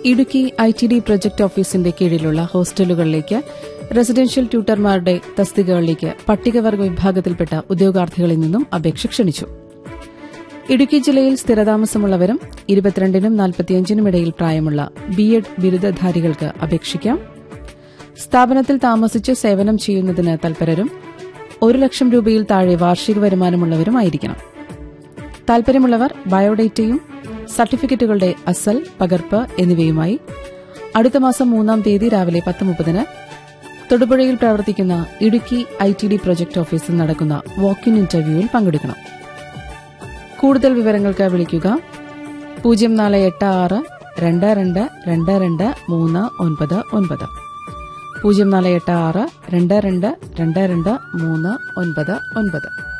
Idukki I T D project ഓഫീസിന്റെ കീഴിലുള്ള ഹോസ്റ്റലുകളിലേക്ക് residential ട്യൂട്ടർമാരുടെ തസ്തികകളിലേക്ക് പട്ടികവർഗ വിഭാഗത്തിൽപ്പെട്ട ഉദ്യോഗാർത്ഥികളിൽ നിന്നും അപേക്ഷ ക്ഷണിച്ചു ഇടുക്കി ജില്ലയിൽ സ്ഥിരതാമസമുള്ളവരും ഇരുപത്തിരണ്ടിനും നാൽപ്പത്തിയഞ്ചിനും ഇടയിൽ പ്രായമുള്ള ബി എഡ് ബിരുദധാരികൾക്ക് അപേക്ഷിക്കാം സ്ഥാപനത്തിൽ താമസിച്ച് സേവനം ചെയ്യുന്നതിന് തൽപരരും ഒരു ലക്ഷം രൂപയിൽ താഴെ വാർഷിക വരുമാനമുള്ളവരുമായിരിക്കണം താൽപര്യമുള്ളവർ ബയോഡേറ്റയും സർട്ടിഫിക്കറ്റുകളുടെ അസൽ പകർപ്പ് എന്നിവയുമായി അടുത്ത മാസം മൂന്നാം തീയതി രാവിലെ പത്ത് മുപ്പതിന് തൊടുപുഴയിൽ പ്രവർത്തിക്കുന്ന Idukki I T D project ഓഫീസിൽ നടക്കുന്ന വാക്കിൻ ഇന്റർവ്യൂവിൽ പങ്കെടുക്കണം കൂടുതൽ വിവരങ്ങൾക്ക് വിളിക്കുക പൂജ്യം നാല് എട്ട് ആറ് രണ്ട് രണ്ട് രണ്ട് രണ്ട് മൂന്ന് ഒൻപത് ഒൻപത് പൂജ്യം നാല് എട്ട് ആറ് രണ്ട് രണ്ട് രണ്ട് രണ്ട് മൂന്ന് ഒൻപത് ഒൻപത്